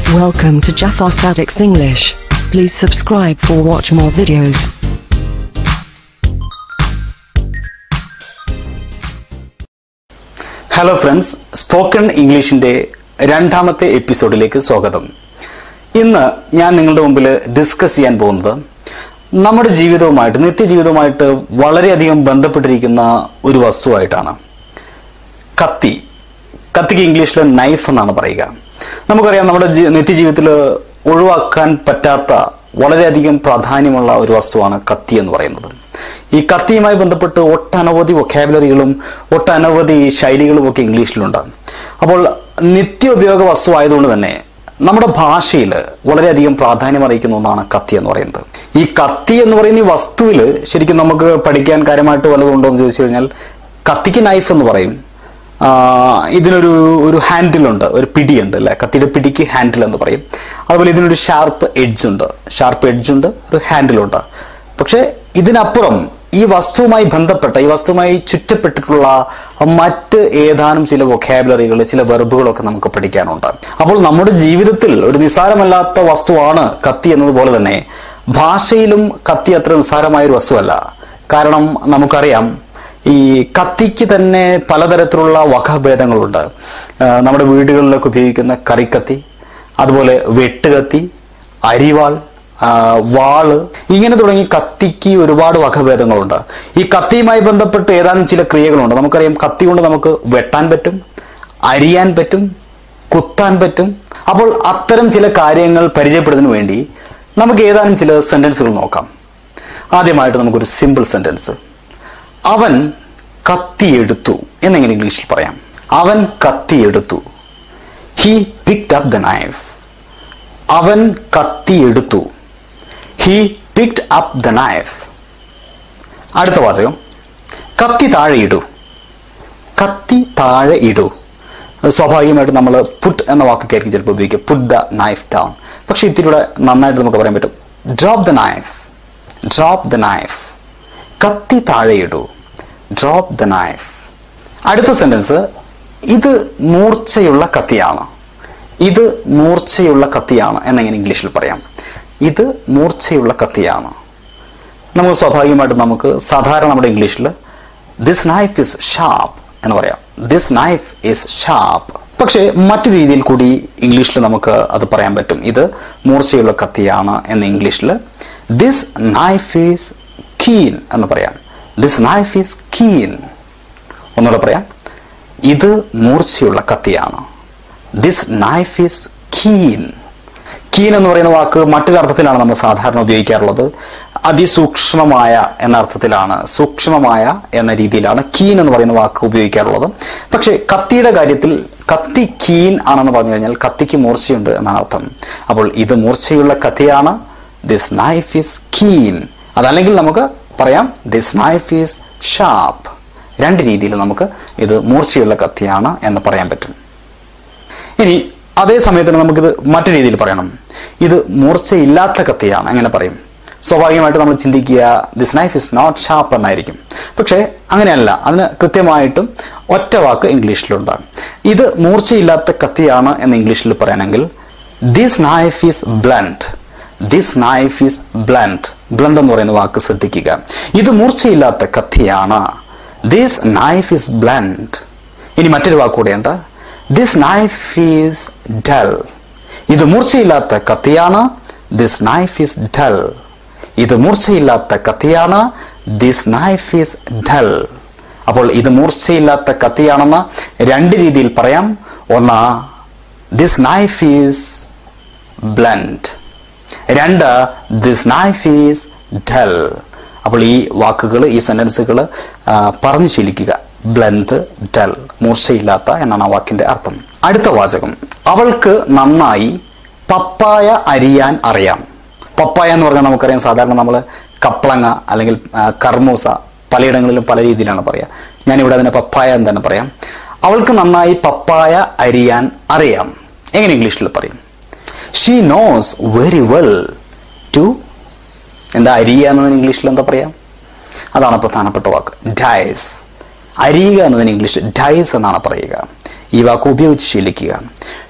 Welcome to Jafar Sadik's English. Please subscribe for watch more videos. Hello friends spoken ഇംഗ്ലീഷിന്റെ രണ്ടാമത്തെ എപ്പിസോഡിലേക്ക് സ്വാഗതം ഇന്ന് ഞാൻ നിങ്ങളുടെ മുമ്പിൽ ഡിസ്കസ് ചെയ്യാൻ പോകുന്നത് നമ്മുടെ ജീവിതവുമായിട്ട് നിത്യജീവിതവുമായിട്ട് വളരെയധികം ബന്ധപ്പെട്ടിരിക്കുന്ന ഒരു വസ്തുവായിട്ടാണ് കത്തി കത്തിക്ക് ഇംഗ്ലീഷിൽ നൈഫ് എന്നാണ് പറയുക നമുക്കറിയാം നമ്മുടെ ജീ- നിത്യജീവിതത്തിൽ ഒഴിവാക്കാൻ പറ്റാത്ത വളരെയധികം പ്രാധാന്യമുള്ള ഒരു വസ്തുവാണ് കത്തി എന്ന് പറയുന്നത് ഈ കത്തിയുമായി ബന്ധപ്പെട്ട് ഒട്ടനവധി വൊക്കാബുലറികളും ഒട്ടനവധി ശൈലികളും ഒക്കെ ഇംഗ്ലീഷിലുണ്ട് അപ്പോൾ നിത്യോപയോഗ വസ്തു ആയതുകൊണ്ട് തന്നെ നമ്മുടെ ഭാഷയിൽ വളരെയധികം പ്രാധാന്യം അറിയിക്കുന്ന ഒന്നാണ് കത്തി എന്ന് പറയുന്നത് ഈ കത്തി എന്ന് പറയുന്ന ഈ വസ്തുവിൽ ശരിക്കും നമുക്ക് പഠിക്കാൻ കാര്യമായിട്ട് വല്ലതും ഉണ്ടോ എന്ന് ചോദിച്ചു കഴിഞ്ഞാൽ കത്തിക്ക് നൈഫ് എന്ന് പറയും ആ, ഇതിനൊരു ഒരു ഹാൻഡിലുണ്ട് ഒരു പിടിയുണ്ട് അല്ലെ കത്തിയുടെ പിടിക്ക് ഹാൻഡിൽ എന്ന് പറയും അതുപോലെ ഇതിനൊരു ഷാർപ്പ് എഡ്ജ് ഉണ്ട് ഷാർപ്പ് എഡ്ജ് ഉണ്ട് ഒരു ഹാൻഡിലുണ്ട് പക്ഷെ ഇതിനപ്പുറം ഈ വസ്തുവുമായി ബന്ധപ്പെട്ട ഈ വസ്തുവുമായി ചുറ്റപ്പെട്ടിട്ടുള്ള മറ്റ് ഏതാനും ചില വൊക്കാബുലറികൾ ചില വെർബുകളൊക്കെ നമുക്ക് പഠിക്കാനുണ്ട് അപ്പോൾ നമ്മുടെ ജീവിതത്തിൽ ഒരു നിസ്സാരമല്ലാത്ത വസ്തുവാണ് കത്തി എന്നതുപോലെ തന്നെ ഭാഷയിലും കത്തി അത്ര നിസ്സാരമായ ഒരു വസ്തുവല്ല കാരണം നമുക്കറിയാം ഈ കത്തിക്ക് തന്നെ പലതരത്തിലുള്ള വകഭേദങ്ങളുണ്ട് ആ, നമ്മുടെ വീടുകളിലൊക്കെ ഉപയോഗിക്കുന്ന കറിക്കത്തി അതുപോലെ വെട്ടുകത്തി അരിവാൾ ആ, വാള് ഇങ്ങനെ തുടങ്ങി കത്തിക്ക് ഒരുപാട് വകഭേദങ്ങളുണ്ട് ഈ കത്തിയുമായി ബന്ധപ്പെട്ട് ഏതാനും ചില ക്രിയകളുണ്ട് നമുക്കറിയാം കത്തി കൊണ്ട് നമുക്ക് വെട്ടാൻ പറ്റും അരിയാൻ പറ്റും കുത്താൻ പറ്റും അപ്പോൾ അത്തരം ചില കാര്യങ്ങൾ പരിചയപ്പെടുന്നതിന് വേണ്ടി നമുക്ക് ഏതാനും ചില സെന്റൻസുകൾ നോക്കാം ആദ്യമായിട്ട് നമുക്കൊരു സിമ്പിൾ സെന്റൻസ് അവൻ കത്തിയെടുത്തു എന്നെങ്ങനെ ഇംഗ്ലീഷിൽ പറയാം അവൻ കത്തിയെടുത്തു he picked up the knife അവൻ കത്തിയെടുത്തു he picked up the knife അടുത്ത വാചകം കത്തി താഴെ ഇടൂ കത്തി താഴെ ഇടൂ അത് സ്വാഭാവികമായിട്ട് നമ്മൾ പുട്ട് എന്ന വാക്കൊക്കെ ആയിരിക്കും ചിലപ്പോൾ ഉപയോഗിക്കുക പുട്ട് ദ നൈഫ് ഡൗൺ പക്ഷെ ഇത്തിരിയുടെ നന്നായിട്ട് നമുക്ക് പറയാൻ പറ്റും drop the knife drop the knife കത്തി താഴെ ഇടൂ ഡ്രോപ്പ് ദ നൈഫ് അടുത്ത സെന്റൻസ് ഇത് മൂർച്ചയുള്ള കത്തിയാണ് ഇത് മൂർച്ചയുള്ള കത്തിയാണ് എന്നെങ്ങനെ ഇംഗ്ലീഷിൽ പറയാം ഇത് മൂർച്ചയുള്ള കത്തിയാണ് നമുക്ക് സ്വാഭാവികമായിട്ടും നമുക്ക് സാധാരണ നമ്മുടെ ഇംഗ്ലീഷിൽ ദിസ് നൈഫ് ഇസ് ഷാർപ്പ് എന്ന് പറയാം ദിസ് നൈഫ് ഇസ് ഷാർപ്പ് പക്ഷേ മറ്റു രീതിയിൽ കൂടി ഇംഗ്ലീഷിൽ നമുക്ക് അത് പറയാൻ പറ്റും ഇത് മൂർച്ചയുള്ള കത്തിയാണ് എന്ന് ഇംഗ്ലീഷിൽ ദിസ് നൈഫ് ഈസ് കീൻ എന്ന് പറയാം ദിസ് നൈഫ് ഈസ് കീൻ ഒന്നുകൂടെ പറയാം ഇത് മൂർച്ചയുള്ള കത്തിയാണ് this knife is keen keen എന്ന് പറയുന്ന വാക്ക് മറ്റൊരു അർത്ഥത്തിലാണ് നമ്മൾ സാധാരണ ഉപയോഗിക്കാറുള്ളത് അതിസൂക്ഷ്മമായ എന്ന അർത്ഥത്തിലാണ് സൂക്ഷ്മമായ എന്ന രീതിയിലാണ് കീൻ എന്ന് പറയുന്ന വാക്ക് ഉപയോഗിക്കാറുള്ളത് പക്ഷേ കത്തിയുടെ കാര്യത്തിൽ കത്തി കീൻ ആണെന്ന് പറഞ്ഞു കഴിഞ്ഞാൽ കത്തിക്ക് മൂർച്ചയുണ്ട് എന്നാണ് അർത്ഥം അപ്പോൾ ഇത് മൂർച്ചയുള്ള കത്തിയാണ് ദിസ് നൈഫ് ഈസ് കീൻ അതല്ലെങ്കിൽ നമുക്ക് പറയാം ദിസ് നൈഫ് ഈസ് ഷാർപ്പ് രണ്ട് രീതിയിൽ നമുക്ക് ഇത് മൂർച്ചയുള്ള കത്തിയാണ് എന്ന് പറയാൻ പറ്റും ഇനി അതേ സമയത്തിന് നമുക്കിത് മറ്റു രീതിയിൽ പറയണം ഇത് മൂർച്ചയില്ലാത്ത കത്തിയാണ് അങ്ങനെ പറയും സ്വാഭാവികമായിട്ട് നമ്മൾ ചിന്തിക്കുക this knife is not sharp എന്നായിരിക്കും പക്ഷേ അങ്ങനെയല്ല അതിന് കൃത്യമായിട്ടും ഒറ്റ വാക്ക് ഇംഗ്ലീഷിലുണ്ട് ഇത് മൂർച്ചയില്ലാത്ത കത്തിയാണ് എന്ന് ഇംഗ്ലീഷിൽ പറയാനെങ്കിൽ this knife is blunt this knife is blunt blunt എന്ന് പറയുന്ന വാക്ക് ശ്രദ്ധിക്കുക ഇത് മൂർച്ചയില്ലാത്ത കത്തിയാണ് ദിസ് നൈഫ് ഈസ് ബ്ലൻഡ് ഇനി മറ്റൊരു വാക്ക് കൂടെയുണ്ട് ദിസ് നൈഫ് ഈസ് ഡൽ ഇത് മൂർച്ചയില്ലാത്ത കത്തിയാണ് ദിസ് നൈഫ് ഈസ് ഡൽ ഇത് മൂർച്ചയില്ലാത്ത കത്തിയാണ് ദിസ് നൈഫ് ഈസ് ഡൽ അപ്പോൾ ഇത് മൂർച്ചയില്ലാത്ത കത്തിയാണെന്ന് രണ്ട് രീതിയിൽ പറയാം ഒന്ന് ദിസ് നൈഫ് ഈസ് ബ്ലൻഡ് രണ്ട് ദിസ് നൈഫ് ഈസ് ഡൽ അപ്പോൾ ഈ വാക്കുകൾ ഈ സെന്റൻസുകൾ പറഞ്ഞു ശീലിക്കുക ബ്ലൻഡ് ഡൽ മൂർച്ചയില്ലാത്ത എന്നാണ് ആ വാക്കിന്റെ അർത്ഥം അടുത്ത വാചകം അവൾക്ക് നന്നായി പപ്പായ അരിയാൻ അറിയാം പപ്പായ എന്ന് പറഞ്ഞാൽ നമുക്കറിയാം സാധാരണ നമ്മൾ കപ്ലങ്ങ അല്ലെങ്കിൽ ആ, കർമൂസ പലയിടങ്ങളിലും പല രീതിയിലാണ് പറയുക ഞാനിവിടെ അതിനെ പപ്പായ എന്ന് തന്നെ പറയാം അവൾക്ക് നന്നായി പപ്പായ അരിയാൻ അറിയാം എങ്ങനെ ഇംഗ്ലീഷിൽ പറയും she knows very well to എന്താ അരിയുക എന്നതിന് ഇംഗ്ലീഷിൽ എന്താ പറയാ അതാണ് പ്രധാനപ്പെട്ട വാക്ക് ഡൈസ് അരിയുക എന്നതിന് ഇംഗ്ലീഷ് ഡൈസ് എന്നാണ് പറയുക ഈ വാക്ക് ഉപയോഗിച്ച് ശീലിക്കുക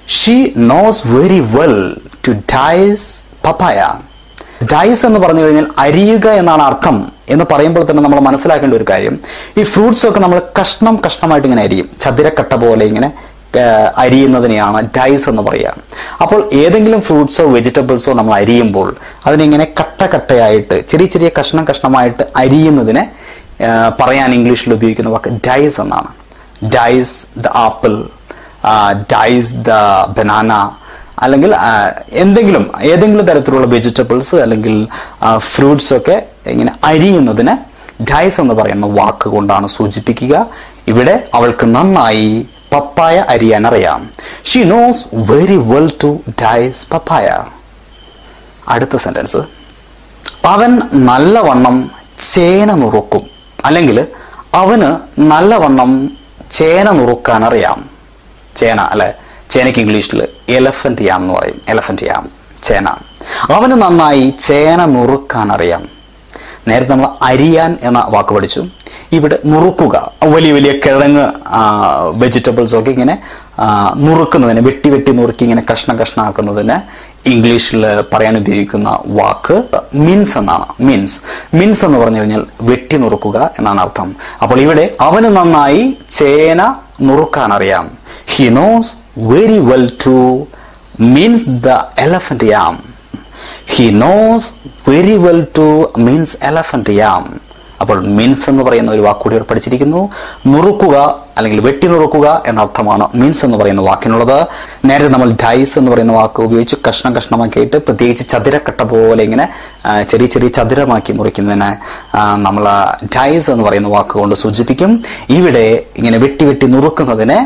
she knows very well to dice papaya dice എന്ന് പറഞ്ഞു കഴിഞ്ഞാൽ അരിയുക എന്നാണ് അർത്ഥം എന്ന് പറയുമ്പോൾ തന്നെ നമ്മൾ മനസ്സിലാക്കേണ്ട ഒരു കാര്യം ഈ ഫ്രൂട്ട്സ് ഒക്കെ നമ്മൾ കഷ്ണം കഷ്ണമായിട്ട് ഇങ്ങനെ അരിയും ചതുരക്കട്ട പോലെ ഇങ്ങനെ ഏഹ്, അരിയുന്നതിനെയാണ് ഡൈസ് എന്ന് പറയുക അപ്പോൾ ഏതെങ്കിലും ഫ്രൂട്ട്സോ വെജിറ്റബിൾസോ നമ്മൾ അരിയുമ്പോൾ അതിനിങ്ങനെ കട്ട കട്ടയായിട്ട് ചെറിയ ചെറിയ കഷ്ണം കഷ്ണമായിട്ട് അരിയുന്നതിനെ ഏഹ്, പറയാൻ ഇംഗ്ലീഷിൽ ഉപയോഗിക്കുന്ന വാക്ക് ഡൈസ് എന്നാണ് dice the apple dice the banana അല്ലെങ്കിൽ ആ, എന്തെങ്കിലും ഏതെങ്കിലും തരത്തിലുള്ള വെജിറ്റബിൾസ് അല്ലെങ്കിൽ ഫ്രൂട്ട്സ് ഒക്കെ ഇങ്ങനെ അരിയുന്നതിന് ഡൈസ് എന്ന് പറയുന്ന വാക്ക് കൊണ്ടാണ് സൂചിപ്പിക്കുക ഇവിടെ അവൾക്ക് നന്നായി പപ്പായ അരിയാൻ അറിയാം she knows very well to dice papaya അടുത്ത സെന്റൻസ് അവൻ നല്ലവണ്ണം ചേന നുറുക്കും അല്ലെങ്കിൽ അവന് നല്ലവണ്ണം ചേന നുറുക്കാൻ അറിയാം ചേന അല്ലെ ചേനയ്ക്ക് ഇംഗ്ലീഷിൽ എലഫന്റ് യാം എന്ന് പറയും എലഫന്റ് യാം ചേന അവന് നന്നായി ചേന നുറുക്കാൻ അറിയാം നേരത്തെ നമ്മൾ അരിയാൻ എന്ന വാക്ക് പഠിച്ചു ഇവിടെ നുറുക്കുക വലിയ വലിയ കിഴങ്ങ് വെജിറ്റബിൾസ് ഒക്കെ ഇങ്ങനെ ആ, നുറുക്കുന്നതിന് വെട്ടി വെട്ടി നുറുക്കി ഇങ്ങനെ കഷ്ണം കഷ്ണമാക്കുന്നതിന് ഇംഗ്ലീഷിൽ പറയാൻ ഉപയോഗിക്കുന്ന വാക്ക് മിൻസ് എന്നാണ് മിൻസ് മിൻസ് എന്ന് പറഞ്ഞു കഴിഞ്ഞാൽ വെട്ടി നുറുക്കുക എന്നാണ് അർത്ഥം അപ്പോൾ ഇവിടെ അവന് നന്നായി ചേന നുറുക്കാൻ അറിയാം he knows very well to mince the elephant yam he knows very well to mince elephant yam അപ്പോൾ മീൻസ് എന്ന് പറയുന്ന ഒരു വാക്കുകൂടി ഇവിടെ പഠിച്ചിരിക്കുന്നു നുറുക്കുക അല്ലെങ്കിൽ വെട്ടി നുറുക്കുക എന്ന അർത്ഥമാണ് മീൻസ് എന്ന് പറയുന്ന വാക്കിനുള്ളത് നേരത്തെ നമ്മൾ ഡൈസ് എന്ന് പറയുന്ന വാക്ക് ഉപയോഗിച്ച് കഷ്ണം കഷ്ണമാക്കിയിട്ട് പ്രത്യേകിച്ച് ചതുരക്കട്ട പോലെ ഇങ്ങനെ ആ, ചെറിയ ചെറിയ ചതുരമാക്കി മുറിക്കുന്നതിന് ആ, നമ്മൾ ഡൈസ് എന്ന് പറയുന്ന വാക്ക് കൊണ്ട് സൂചിപ്പിക്കും ഇവിടെ ഇങ്ങനെ വെട്ടി വെട്ടി നുറുക്കുന്നതിനെ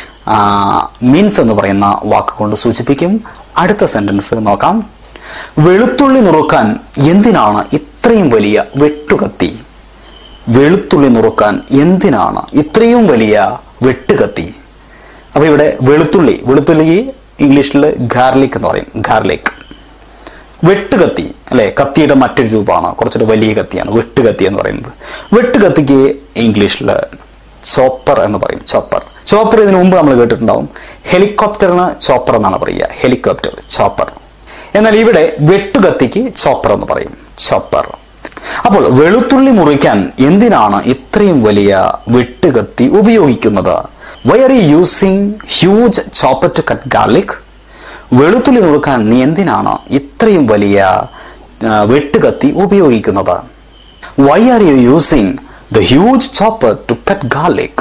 മീൻസ് എന്ന് പറയുന്ന വാക്ക് കൊണ്ട് സൂചിപ്പിക്കും അടുത്ത സെന്റൻസ് നോക്കാം വെളുത്തുള്ളി നുറുക്കാൻ എന്തിനാണ് ഇത്രയും വലിയ വെട്ടുകത്തി വെളുത്തുള്ളി നുറുക്കാൻ എന്തിനാണ് ഇത്രയും വലിയ വെട്ടുകത്തി അപ്പൊ ഇവിടെ വെളുത്തുള്ളി വെളുത്തുള്ളി ഇംഗ്ലീഷിൽ ഗാർലിക് എന്ന് പറയും ഗാർലിക് വെട്ടുകത്തി അല്ലെ കത്തിയുടെ മറ്റൊരു രൂപമാണ് കുറച്ചൊരു വലിയ കത്തിയാണ് വെട്ടുകത്തി എന്ന് പറയുന്നത് വെട്ടുകത്തിക്ക് ഇംഗ്ലീഷിൽ ചോപ്പർ എന്ന് പറയും ചോപ്പർ ചോപ്പർ ഇതിനു മുമ്പ് നമ്മൾ കേട്ടിട്ടുണ്ടാവും ഹെലികോപ്റ്ററിന് ചോപ്പർ എന്നാണ് പറയുക ഹെലികോപ്റ്റർ ചോപ്പർ എന്നാൽ ഇവിടെ വെട്ടുകത്തിക്ക് ചോപ്പർ എന്ന് പറയും ചോപ്പർ അപ്പോൾ വെളുത്തുള്ളി മുറിക്കാൻ എന്തിനാണ് ഇത്രയും വലിയ വെട്ടുകത്തി ഉപയോഗിക്കുന്നത് why are you using huge chopper to cut garlic വെളുത്തുള്ളി നുറുക്കാൻ നീ എന്തിനാണ് ഇത്രയും വലിയ ആ, വെട്ടുകത്തി ഉപയോഗിക്കുന്നത് why are you using the huge chopper to cut garlic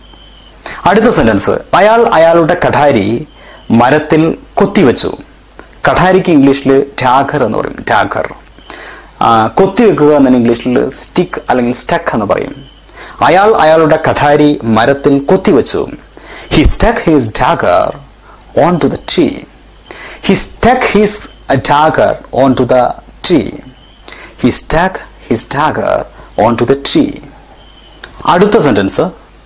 അടുത്ത സെന്റൻസ് അയാൾ അയാളുടെ കഠാരി മരത്തിൽ കൊത്തിവെച്ചു കഠാരിക്ക് ഇംഗ്ലീഷിൽ ടാഗർ എന്ന് പറയും ടാഗർ കൊത്തിവെക്കുക എന്നതിന് ഇംഗ്ലീഷിൽ സ്റ്റിക്ക് അല്ലെങ്കിൽ സ്റ്റക്ക് എന്ന് പറയും അയാൾ അയാളുടെ കഠാരി മരത്തിൽ കൊത്തിവെച്ചു he stuck his dagger on to the tree he stuck his dagger on to the tree he stuck his dagger on to the tree അടുത്ത സെന്റൻസ്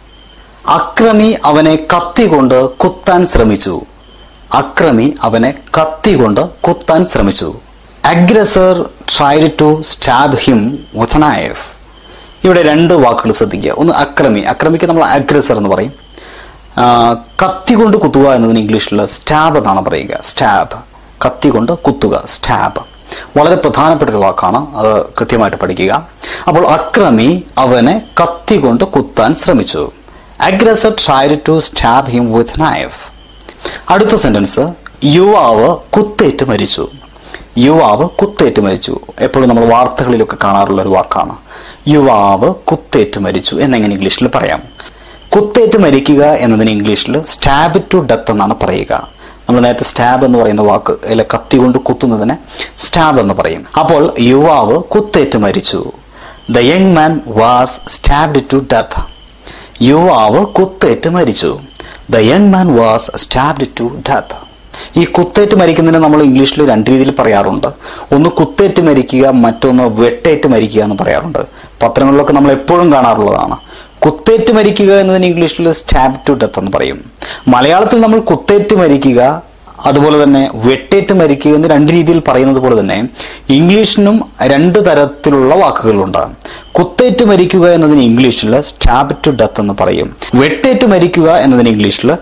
അക്രമി അവനെ കത്തി കൊണ്ട് കുത്താൻ ശ്രമിച്ചു അക്രമി അവനെ കത്തി കൊണ്ട് കുത്താൻ ശ്രമിച്ചു aggressor tried to stab him with knife ഇവിടെ രണ്ട് വാക്കുകൾ ശ്രദ്ധിക്കുക ഒന്ന് അക്രമി അക്രമിക്ക് നമ്മൾ അഗ്രസർ എന്ന് പറയും ആ, കത്തി കൊണ്ട് കുത്തുക എന്നതിന് ഇംഗ്ലീഷിൽ സ്റ്റാബ് എന്നാണ് പറയുക സ്റ്റാബ് കത്തി കൊണ്ട് കുത്തുക സ്റ്റാബ് വളരെ പ്രധാനപ്പെട്ട ഒരു വാക്കാണ് അത് കൃത്യമായിട്ട് പഠിക്കുക അപ്പോൾ അക്രമി അവനെ കത്തി കൊണ്ട് കുത്താൻ ശ്രമിച്ചു aggressor tried to stab him with knife അടുത്ത സെന്റൻസ് യുവാവ് കുത്തേറ്റ് മരിച്ചു യുവാവ് കുത്തേറ്റ് മരിച്ചു എപ്പോഴും നമ്മൾ വാർത്തകളിലൊക്കെ കാണാറുള്ള ഒരു വാക്കാണ് യുവാവ് കുത്തേറ്റ് മരിച്ചു എന്നെങ്ങനെ ഇംഗ്ലീഷിൽ പറയാം കുത്തേറ്റ് മരിക്കുക എന്നതിന് ഇംഗ്ലീഷിൽ സ്റ്റാബ് ടു ഡെത്ത് എന്നാണ് പറയുക നമ്മൾ നേരത്തെ സ്റ്റാബ് എന്ന് പറയുന്ന വാക്ക് അല്ലെ കത്തി കൊണ്ട് കുത്തുന്നതിന് സ്റ്റാബ് എന്ന് പറയും അപ്പോൾ യുവാവ് കുത്തേറ്റ് മരിച്ചു the young man was stabbed to death യുവാവ് കുത്തേറ്റ് മരിച്ചു the young man was stabbed to death ഈ കുത്തേറ്റ് മരിക്കുന്നതിന് നമ്മൾ ഇംഗ്ലീഷിൽ രണ്ട് രീതിയിൽ പറയാറുണ്ട് ഒന്ന് കുത്തേറ്റ് മരിക്കുക മറ്റൊന്ന് വെട്ടേറ്റ് മരിക്കുക എന്ന് പറയാറുണ്ട് പത്രങ്ങളിലൊക്കെ നമ്മൾ എപ്പോഴും കാണാറുള്ളതാണ് കുത്തേറ്റ് മരിക്കുക എന്നതിന് ഇംഗ്ലീഷിൽ സ്റ്റാബ് ടു ഡെത്ത് എന്ന് പറയും മലയാളത്തിൽ നമ്മൾ കുത്തേറ്റ് മരിക്കുക അതുപോലെ തന്നെ വെട്ടേറ്റ് മരിക്കുക എന്ന് രണ്ട് രീതിയിൽ പറയുന്നത് പോലെ തന്നെ ഇംഗ്ലീഷിനും രണ്ട് തരത്തിലുള്ള വാക്കുകളുണ്ട് കുത്തേറ്റ് മരിക്കുക എന്നതിന് ഇംഗ്ലീഷിൽ സ്റ്റാബ് ടു ഡെത്ത് എന്ന് പറയും വെട്ടേറ്റ് മരിക്കുക എന്നതിന് ഇംഗ്ലീഷിൽ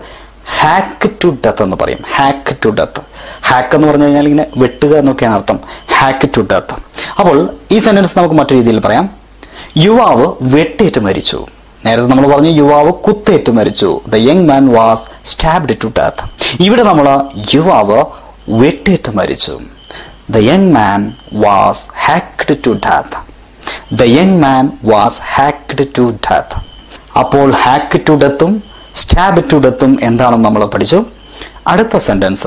ഹാക്ക് ടു ഡെത്ത് എന്ന് പറയും ഹാക്ക് ടു ഡെത്ത് ഹാക്ക് എന്ന് പറഞ്ഞു കഴിഞ്ഞാൽ ഇങ്ങനെ വെട്ടുക എന്നൊക്കെയാണ് അർത്ഥം ഹാക്ക് ടു ഡെത്ത് അപ്പോൾ ഈ സെന്റൻസ് നമുക്ക് മറ്റു രീതിയിൽ പറയാം യുവാവ് വെട്ടേറ്റ് മരിച്ചു നേരത്തെ നമ്മൾ പറഞ്ഞു യുവാവ് കുത്തേറ്റ് മരിച്ചു the young man was stabbed to death ഇവിടെ നമ്മൾ യുവാവ് വെട്ടേറ്റ് മരിച്ചു the young man was hacked to death the young man was hacked to death അപ്പോൾ ഹാക്ക് ടു ഡെത്തും സ്റ്റാബ് ടു ഡെത്തും എന്താണെന്ന് നമ്മൾ പഠിച്ചു അടുത്ത സെന്റൻസ്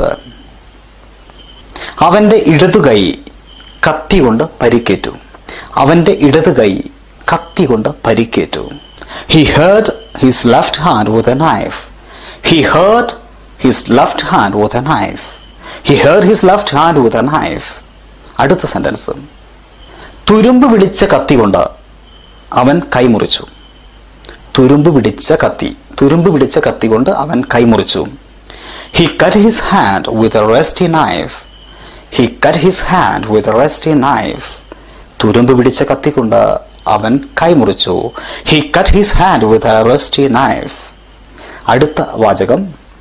അവന്റെ ഇടതു കൈ കത്തി കൊണ്ട് പരിക്കേറ്റു അവന്റെ ഇടതു കൈ കത്തി കൊണ്ട് പരിക്കേറ്റു he hurt his left hand with a knife he hurt his left hand with a knife he hurt his left hand with a knife അടുത്ത സെന്റൻസ് തുരുമ്പ് പിടിച്ച കത്തി കൊണ്ട് അവൻ കൈമുറിച്ചു തുരുമ്പ് പിടിച്ച കത്തി തുരുമ്പ് പിടിച്ച കത്തി കൊണ്ട് അവൻ കൈമുറിച്ചു he cut his hand with a rusty knife he cut his hand with a rusty knife തുരുമ്പ് പിടിച്ച കത്തി കൊണ്ട് അവൻ കൈമുറിച്ചു he cut his hand with a rusty knife അടുത്ത വാചകം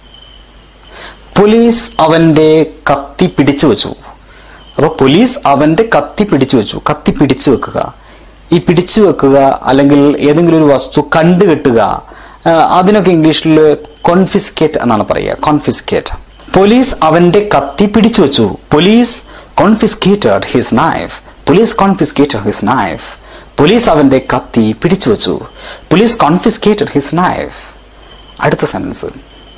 പോലീസ് അവന്റെ കത്തി പിടിച്ചു വെച്ചു അപ്പൊ പോലീസ് അവന്റെ കത്തി പിടിച്ചു വെച്ചു കത്തി പിടിച്ചു വെക്കുക ഈ പിടിച്ചു വെക്കുക അല്ലെങ്കിൽ ഏതെങ്കിലും ഒരു വസ്തു കണ്ടുകെട്ടുക ആ, അതിനൊക്കെ ഇംഗ്ലീഷിൽ കോൺഫിസ്കേറ്റ് എന്നാണ് പറയുക കോൺഫിസ്കേറ്റ് പോലീസ് അവന്റെ കത്തി പിടിച്ചു വെച്ചു police confiscated his knife police confiscated his knife police അവന്റെ കത്തി പിടിച്ചു വെച്ചു പോലീസ് കോൺഫിസ്കേറ്റഡ് ഹിസ് നൈഫ് അടുത്ത സെന്റൻസ്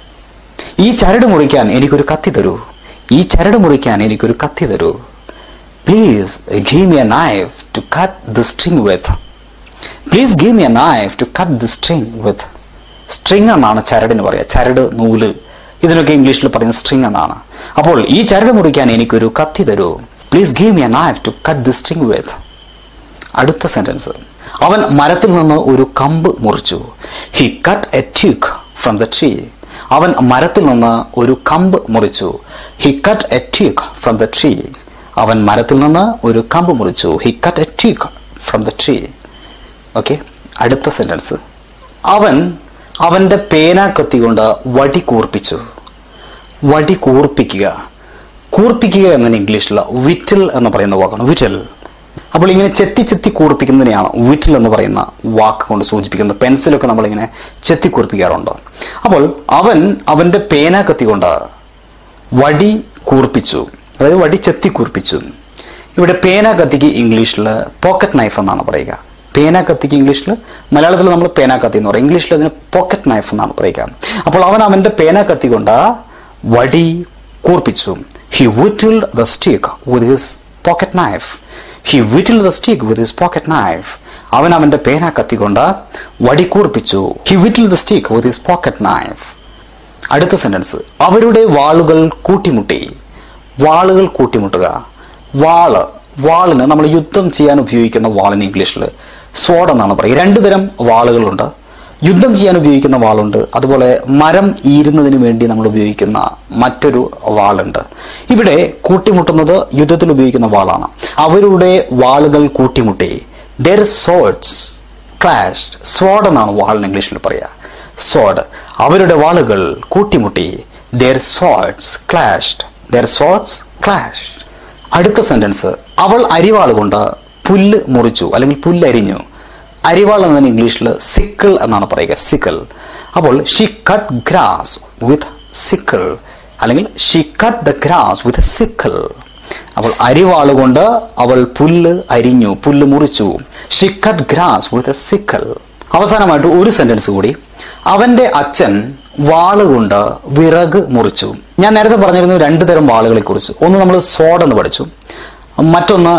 ഈ ചരട് മുറിക്കാൻ എനിക്കൊരു കത്തി തരൂ ഈ ചരട് മുറിക്കാൻ എനിക്കൊരു കത്തി തരൂ please give me a knife to cut the string with please give me a knife to cut the string with string എന്നാണ് ചരടിന് പറയുക ചരട് നൂല് ഇതിനൊക്കെ ഇംഗ്ലീഷിൽ പറയുന്ന സ്ട്രിങ് എന്നാണ് അപ്പോൾ ഈ ചരട് മുറിക്കാൻ എനിക്കൊരു കത്തി തരൂ please give me a knife to cut the string with അടുത്ത സെന്റൻസ് അവൻ മരത്തിൽ നിന്ന് ഒരു കമ്പ് മുറിച്ചു he cut a twig from the tree അവൻ മരത്തിൽ നിന്ന് ഒരു കമ്പ് മുറിച്ചു he cut a twig from the tree അവൻ മരത്തിൽ നിന്ന് ഒരു കമ്പ് മുറിച്ചു he cut a twig from the tree okay അടുത്ത സെന്റൻസ് അവൻ അവന്റെ പേനാക്കത്തി കൊണ്ട് വടി കൂർപ്പിച്ചു വടി കൂർപ്പിക്കുക കൂർപ്പിക്കുക എന്നതിന് ഇംഗ്ലീഷിൽ വിറ്റിൽ എന്ന് പറയുന്ന വാക്കാണ് വിറ്റിൽ അപ്പോൾ ഇങ്ങനെ ചെത്തി ചെത്തി കൂർപ്പിക്കുന്നതിനെയാണ് വിറ്റിൽ എന്ന് പറയുന്ന വാക്ക് കൊണ്ട് സൂചിപ്പിക്കുന്നത് പെൻസിലൊക്കെ നമ്മളിങ്ങനെ ചെത്തി കൂർപ്പിക്കാറുണ്ട് അപ്പോൾ അവൻ അവന്റെ പേനാക്കത്തി കൊണ്ട് വടി കൂർപ്പിച്ചു അതായത് വടി ചെത്തി കൂർപ്പിച്ചു ഇവിടെ പേന കത്തിക്ക് ഇംഗ്ലീഷിൽ പോക്കറ്റ് നൈഫ് എന്നാണ് പറയുക പേന കത്തിക്ക് ഇംഗ്ലീഷിൽ മലയാളത്തിൽ നമ്മൾ പേന കത്തി എന്ന് പറയും ഇംഗ്ലീഷിൽ അതിന് പോക്കറ്റ് നൈഫ് എന്നാണ് പറയുക അപ്പോൾ അവൻ അവന്റെ പേന കത്തി കൊണ്ട് വടി കൂർപ്പിച്ചു he whittled the stick with his pocket knife he whittled the stick with his pocket knife അവൻ അവന്റെ പേന കത്തി കൊണ്ട് വടി കൂർപ്പിച്ചു he whittled the stick with his pocket knife അടുത്ത സെന്റൻസ് അവരുടെ വാളുകൾ കൂട്ടിമുട്ടി വാളുകൾ കൂട്ടിമുട്ടുക വാള് വാളിന് നമ്മൾ യുദ്ധം ചെയ്യാൻ ഉപയോഗിക്കുന്ന വാളിന് ഇംഗ്ലീഷിൽ സ്വാഡ് എന്നാണ് പറയുക രണ്ടു തരം വാളുകളുണ്ട് യുദ്ധം ചെയ്യാൻ ഉപയോഗിക്കുന്ന വാളുണ്ട് അതുപോലെ മരം ഈരുന്നതിന് വേണ്ടി നമ്മൾ ഉപയോഗിക്കുന്ന മറ്റൊരു വാളുണ്ട് ഇവിടെ കൂട്ടിമുട്ടുന്നത് യുദ്ധത്തിൽ ഉപയോഗിക്കുന്ന വാളാണ് അവരുടെ വാളുകൾ കൂട്ടിമുട്ടി ദർ സോഡ്സ് ക്ലാഷ്ഡ് സ്വാഡ് എന്നാണ് വാളിന് ഇംഗ്ലീഷിൽ പറയുക sword അവരുടെ വാളുകൾ കൂട്ടിമുട്ടി their swords clashed their swords clashed അടുത്ത സെന്റൻസ് അവൾ അരിവാൾ കൊണ്ട് പുല്ല് മുറിച്ചു അല്ലെങ്കിൽ പുല്ലരിഞ്ഞു അരിവാൾ എന്നതിന് ഇംഗ്ലീഷിൽ സിക്കിൾ എന്നാണ് പറയുക സിക്കിൾ അപ്പോൾ she cut grass with sickle അല്ലെങ്കിൽ she cut the grass with sickle അപ്പോൾ അരിവാൾ കൊണ്ട് അവൾ പുല്ല് അരിഞ്ഞു പുല്ല് മുറിച്ചു she cut grass with sickle അവസാനമായിട്ട് ഒരു സെന്റൻസ് കൂടി അവന്റെ അച്ഛൻ വാളുകൊണ്ട് വിറക് മുറിച്ചു ഞാൻ നേരത്തെ പറഞ്ഞിരുന്നു രണ്ട് തരം വാളുകളെ കുറിച്ച് ഒന്ന് നമ്മൾ സോഡ് എന്ന് പഠിച്ചു മറ്റൊന്ന്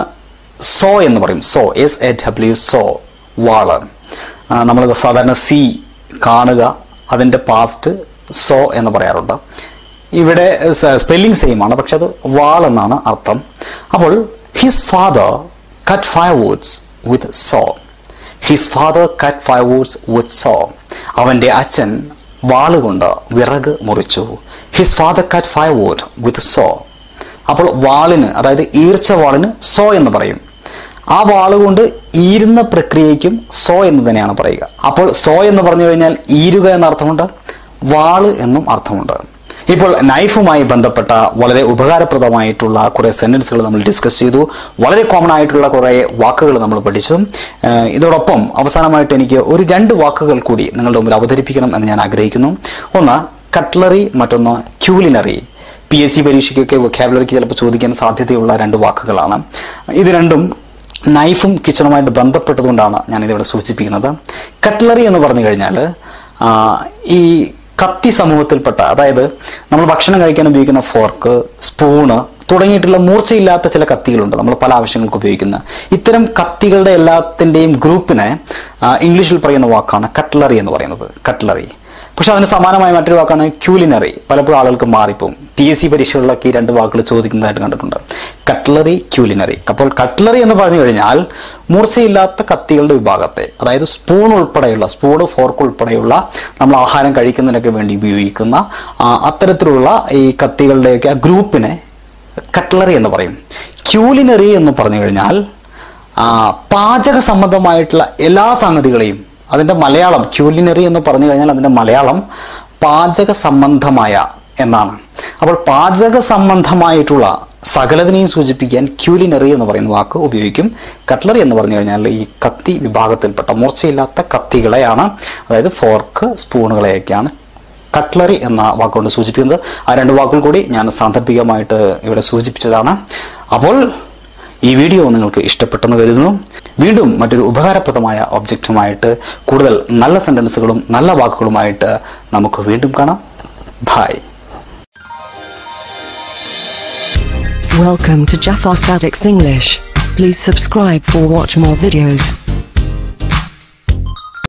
സോ എന്ന് പറയും saw S A W saw വാള് നമ്മൾ സാധാരണ സി കാണുക അതിൻ്റെ പാസ്റ്റ് സോ എന്ന് പറയാറുണ്ട് ഇവിടെ സ്പെല്ലിംഗ് സെയിം ആണ് പക്ഷെ അത് വാൾ എന്നാണ് അർത്ഥം അപ്പോൾ his father cut five woods with saw his father cut five woods with saw അവന്റെ അച്ഛൻ വാളുകൊണ്ട് വിറക് മുറിച്ചു his father cut five wood with saw അപ്പോൾ വാളിന് അതായത് ഈർച്ച വാളിന് സോ എന്ന് പറയും ആ വാളുകൊണ്ട് ഈരുന്ന പ്രക്രിയയ്ക്കും സോ എന്ന് തന്നെയാണ് പറയുക അപ്പോൾ സോ എന്ന് പറഞ്ഞു കഴിഞ്ഞാൽ ഈരുക എന്ന അർത്ഥമുണ്ട് വാള് എന്നും അർത്ഥമുണ്ട് ഇപ്പോൾ നൈഫുമായി ബന്ധപ്പെട്ട വളരെ ഉപകാരപ്രദമായിട്ടുള്ള കുറേ സെന്റൻസുകൾ നമ്മൾ ഡിസ്കസ് ചെയ്തു വളരെ കോമൺ ആയിട്ടുള്ള കുറേ വാക്കുകൾ നമ്മൾ പഠിച്ചു ഏഹ് ഇതോടൊപ്പം അവസാനമായിട്ട് എനിക്ക് ഒരു രണ്ട് വാക്കുകൾ കൂടി നിങ്ങളുടെ മുമ്പിൽ അവതരിപ്പിക്കണം എന്ന് ഞാൻ ആഗ്രഹിക്കുന്നു ഒന്ന് കട്ട്ലറി മറ്റൊന്ന് ക്യൂലിനറി പി എസ് സി പരീക്ഷയ്ക്കൊക്കെ വൊക്കാബുലറിക്ക് ചിലപ്പോൾ ചോദിക്കാൻ സാധ്യതയുള്ള രണ്ട് വാക്കുകളാണ് ഇത് രണ്ടും നൈഫും കിച്ചണുമായിട്ട് ബന്ധപ്പെട്ടതുകൊണ്ടാണ് ഞാൻ ഇതിവിടെ സൂചിപ്പിക്കുന്നത് കട്ട്ലറി എന്ന് പറഞ്ഞു കഴിഞ്ഞാൽ ആ, ഈ കത്തി സമൂഹത്തിൽപ്പെട്ട അതായത് നമ്മൾ ഭക്ഷണം കഴിക്കാൻ ഉപയോഗിക്കുന്ന ഫോർക്ക് സ്പൂണ് തുടങ്ങിയിട്ടുള്ള മൂർച്ചയില്ലാത്ത ചില കത്തികളുണ്ട് നമ്മൾ പല ആവശ്യങ്ങൾക്ക് ഉപയോഗിക്കുന്ന ഇത്തരം കത്തികളുടെ എല്ലാത്തിൻ്റെയും ഗ്രൂപ്പിനെ ആ, ഇംഗ്ലീഷിൽ പറയുന്ന വാക്കാണ് കട്ട്ലറി എന്ന് പറയുന്നത് കട്ട്ലറി പക്ഷെ അതിന് സമാനമായ മറ്റൊരു വാക്കാണ് ക്യൂലിനറി പലപ്പോഴും ആളുകൾക്ക് മാറിപ്പോവും പി എസ് സി പരീക്ഷകളിലൊക്കെ ഈ രണ്ട് വാക്കുകൾ ചോദിക്കുന്നതായിട്ട് കണ്ടിട്ടുണ്ട് കട്ട്ലറി ക്യൂലിനറി അപ്പോൾ കട്ട്ലറി എന്ന് പറഞ്ഞു കഴിഞ്ഞാൽ മൂർച്ചയില്ലാത്ത കത്തികളുടെ വിഭാഗത്തെ അതായത് സ്പൂൺ ഉൾപ്പെടെയുള്ള സ്പൂൺ ഫോർക്ക് ഉൾപ്പെടെയുള്ള നമ്മൾ ആഹാരം കഴിക്കുന്നതിനൊക്കെ വേണ്ടി ഉപയോഗിക്കുന്ന ആ, അത്തരത്തിലുള്ള ഈ കത്തികളുടെയൊക്കെ ആ ഗ്രൂപ്പിനെ കട്ട്ലറി എന്ന് പറയും ക്യൂലിനറി എന്ന് പറഞ്ഞു കഴിഞ്ഞാൽ ആ, പാചക സംബന്ധമായിട്ടുള്ള എല്ലാ സംഗതികളെയും അതിൻ്റെ മലയാളം ക്യൂലിനറി എന്ന് പറഞ്ഞു കഴിഞ്ഞാൽ അതിൻ്റെ മലയാളം പാചക സംബന്ധമായ എന്നാണ് അപ്പോൾ പാചക സംബന്ധമായിട്ടുള്ള സകലതിനെയും സൂചിപ്പിക്കാൻ ക്യൂലിനറി എന്ന് പറയുന്ന വാക്ക് ഉപയോഗിക്കും കട്ട്ലറി എന്ന് പറഞ്ഞു കഴിഞ്ഞാൽ ഈ കത്തി വിഭാഗത്തിൽപ്പെട്ട മൂർച്ചയില്ലാത്ത കത്തികളെയാണ് അതായത് ഫോർക്ക് സ്പൂണുകളെയൊക്കെയാണ് കട്ട്ലറി എന്ന വാക്കുകൊണ്ട് സൂചിപ്പിക്കുന്നത് ആ രണ്ട് വാക്കുകൾ കൂടി ഞാൻ സാന്ദർഭികമായിട്ട് ഇവിടെ സൂചിപ്പിച്ചതാണ് അപ്പോൾ ഈ വീഡിയോ നിങ്ങൾക്ക് ഇഷ്ടപ്പെട്ടെന്ന് കരുതുന്നു വീണ്ടും മറ്റൊരു ഉപകാരപ്രദമായ ഒബ്ജക്റ്റുമായിട്ട് കൂടുതൽ നല്ല സെന്റൻസുകളും നല്ല വാക്കുകളുമായിട്ട് നമുക്ക് വീണ്ടും കാണാം bye Welcome to Jafar Sadik's English. Please subscribe for watch more videos.